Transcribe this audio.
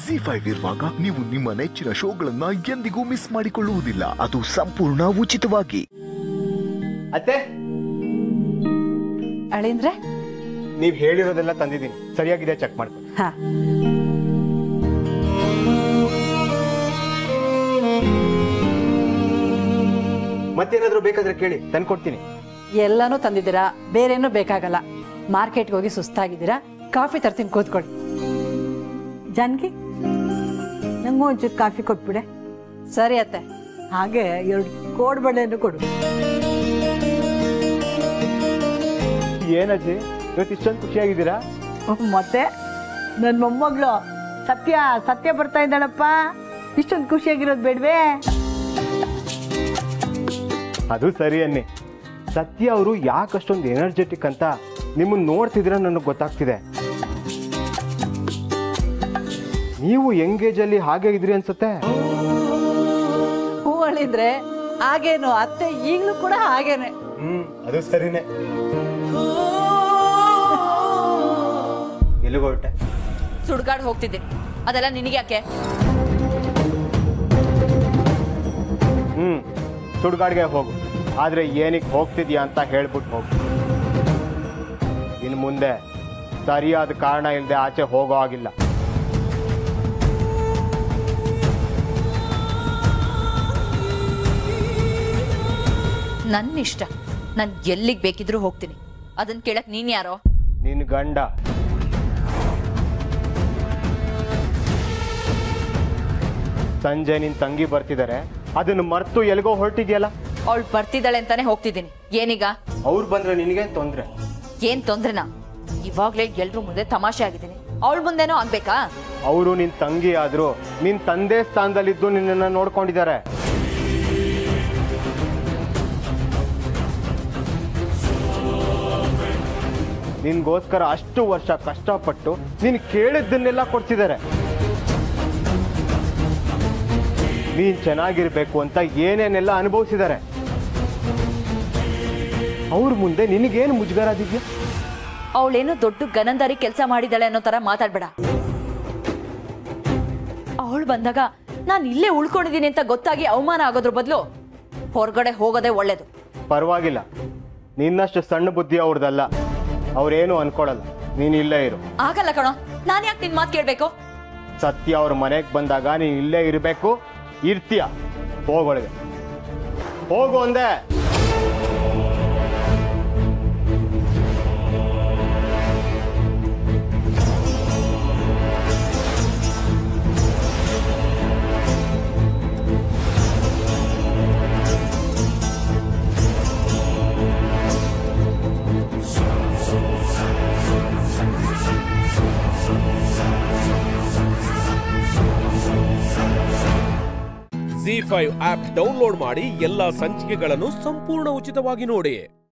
G five ಇರುವಾಗ ನೀವು ನಿಮ್ಮ ನೆಚ್ಚಿನ ಶೋಗಳನ್ನ ಎಂದಿಗೂ ಮಿಸ್ ಮಾಡಿಕೊಳ್ಳುವುದಿಲ್ಲ ಅದು ಸಂಪೂರ್ಣ ಉಚಿತವಾಗಿ ಅತ್ತೆ ಅಳಿಂದ್ರೆ ನೀವ್ ಹೇಳಿರೋದೆಲ್ಲ ತಂದಿದ್ದೀನಿ ಸರಿಯಾಗಿದೆ ಚೆಕ್ ಮಾಡ್ಕೊ ಹಾ ಮತ್ತೇನಾದ್ರೂ ಬೇಕಾದ್ರೆ ಕೇಳಿ ತಂದ್ಕೊಡ್ತೀನಿ ಎಲ್ಲಾನು ತಂದಿದ್ದೀರಾ ಬೇರೇನೂ ಬೇಕಾಗಲ್ಲ ಮಾರ್ಕೆಟ್ಗೆ ಹೋಗಿ ಸುಸ್ತಾಗಿದ್ದೀರಾ ಕಾಫಿ ತರ್ತೀನಿ ಕೂತ್ಕೊಳ್ಳಿ ಜಾನಕಿ ನಂಗೂ ಒಂಚೂರು ಕಾಫಿ ಕೊಟ್ಬಿಡೆ ಸರಿ ಅತ್ತೆ ಹಾಗೆ ಎರಡು ಕೋಡ್ಬಳೆಯನ್ನು ಕೊಡು ಏನಜ್ಜಿ ಇವತ್ತು ಇಷ್ಟೊಂದು ಖುಷಿಯಾಗಿದ್ದೀರಾ ಮತ್ತೆ ನನ್ನ ಮೊಮ್ಮಗಳು ಸತ್ಯ ಸತ್ಯ ಬರ್ತಾ ಇದ್ದಾಳಪ್ಪ ಇಷ್ಟೊಂದು ಖುಷಿಯಾಗಿರೋದು ಬೇಡವೇ ಅದು ಸರಿ ಅನ್ನಿ ಸತ್ಯ ಅವರು ಯಾಕಷ್ಟೊಂದು ಎನರ್ಜೆಟಿಕ್ ಅಂತ ನಿಮ್ಮನ್ನ ನೋಡ್ತಿದ್ರೆ ನನಗೆ ಗೊತ್ತಾಗ್ತಿದೆ ನೀವು ಎಂಗೇಜ್ ಅಲ್ಲಿ ಹಾಗೆ ಇದ್ರಿ ಅನ್ಸುತ್ತೆ ಹೂ ಅಳಿಂದ್ರೆ ಹಾಗೇನು ಅತ್ತೆ ಈಗಲೂ ಕೂಡ ಹಾಗೇನೆ ಹ್ಮ್ ಅದು ಸರಿನೇ ಎಲ್ಲಿಗೆ ಹೊರಟೆ ಸುಡ್ಗಾಡ್ ಹೋಗ್ತಿದ್ದೀನಿ ಅದೆಲ್ಲ ನಿನಗೆ ಯಾಕೆ ಹ್ಮ್ ಸುಡ್ಗಾಡ್ಗೆ ಹೋಗು ಆದ್ರೆ ಏನಕ್ಕೆ ಹೋಗ್ತಿದ್ಯಾ ಅಂತ ಹೇಳ್ಬಿಟ್ಟು ಹೋಗು ಇನ್ನು ಮುಂದೆ ಸರಿಯಾದ ಕಾರಣ ಇಲ್ಲದೆ ಆಚೆ ಹೋಗೋ ಆಗಿಲ್ಲ ನನ್ನ ಇಷ್ಟ ನಾನು ಎಲ್ಲಿಗೆ ಬೇಕಿದ್ರೂ ಹೋಗ್ತೀನಿ ಅದನ್ನ ಕೇಳಕ್ ನೀನ್ ಯಾರೋ ನಿನ್ ಗಂಡ ಸಂಜೆ ನಿನ್ ತಂಗಿ ಬರ್ತಿದ್ದಾರೆ ಅದನ್ನ ಮರ್ತು ಎಲ್ಗೋ ಹೊರಟಿದ್ಯಲ್ಲ ಅವಳು ಬರ್ತಿದ್ದಾಳೆ ಅಂತಾನೆ ಹೋಗ್ತಿದ್ದೀನಿ ಏನೀಗ ಅವ್ರು ಬಂದ್ರೆ ನಿನಗೆ ತೊಂದ್ರೆ ಏನ್ ತೊಂದ್ರೆನಾ ಇವಾಗ್ಲೇ ಎಲ್ರೂ ಮುಂದೆ ತಮಾಷೆ ಆಗಿದ್ದೀನಿ ಅವಳ ಮುಂದೆನೂ ಆಗ್ಬೇಕಾ ಅವರು ನಿನ್ ತಂಗಿ ಆದ್ರು ನಿನ್ ತಂದೆ ಸ್ಥಾನದಲ್ಲಿದ್ದು ನಿನ್ನನ್ನ ನೋಡ್ಕೊಂಡಿದ್ದಾರೆ ನಿನ್ಗೋಸ್ಕರ ಅಷ್ಟು ವರ್ಷ ಕಷ್ಟಪಟ್ಟು ನೀನ್ ಕೇಳಿದ್ದನ್ನೆಲ್ಲ ಕೊಡ್ತಿದ್ದಾರೆ ನೀನ್ ಚೆನ್ನಾಗಿರ್ಬೇಕು ಅಂತ ಏನೇನೆಲ್ಲ ಅನುಭವಿಸಿದ್ದಾರೆ ಅವ್ರ ಮುಂದೆ ನಿನಗೇನು ಮುಜುಗರಾದಿದ್ಯಾ ಅವಳೇನೋ ದೊಡ್ಡ ಗನಂದಾರಿ ಕೆಲಸ ಮಾಡಿದಾಳೆ ಅನ್ನೋ ತರ ಮಾತಾಡ್ಬೇಡ ಅವಳು ಬಂದಾಗ ನಾನು ಇಲ್ಲೇ ಉಳ್ಕೊಂಡಿದ್ದೀನಿ ಅಂತ ಗೊತ್ತಾಗಿ ಅವಮಾನ ಆಗೋದ್ರ ಬದಲು ಹೊರಗಡೆ ಹೋಗೋದೇ ಒಳ್ಳೇದು ಪರವಾಗಿಲ್ಲ ನಿನ್ನಷ್ಟು ಸಣ್ಣ ಬುದ್ಧಿ ಅವ್ರದಲ್ಲ ಅವ್ರೇನು ಅನ್ಕೊಳಲ್ಲ ನೀನ್ ಇಲ್ಲೇ ಇರು ಆಗಲ್ಲ ಕಣೋ ನಾನು ಯಾಕೆ ನಿನ್ ಮಾತು ಕೇಳ್ಬೇಕು ಸತ್ಯ ಅವ್ರ ಮನೆಗೆ ಬಂದಾಗ ನೀನ್ ಇಲ್ಲೇ ಇರಬೇಕು ಇರ್ತೀಯ ಹೋಗೊಳಗೆ ಹೋಗು ಅಂದೆ ಜಿ ಫೈವ್ ಆಪ್ ಡೌನ್ಲೋಡ್ ಮಾಡಿ ಎಲ್ಲಾ ಸಂಚಿಕೆಗಳನ್ನು ಸಂಪೂರ್ಣ ಉಚಿತವಾಗಿ ನೋಡಿ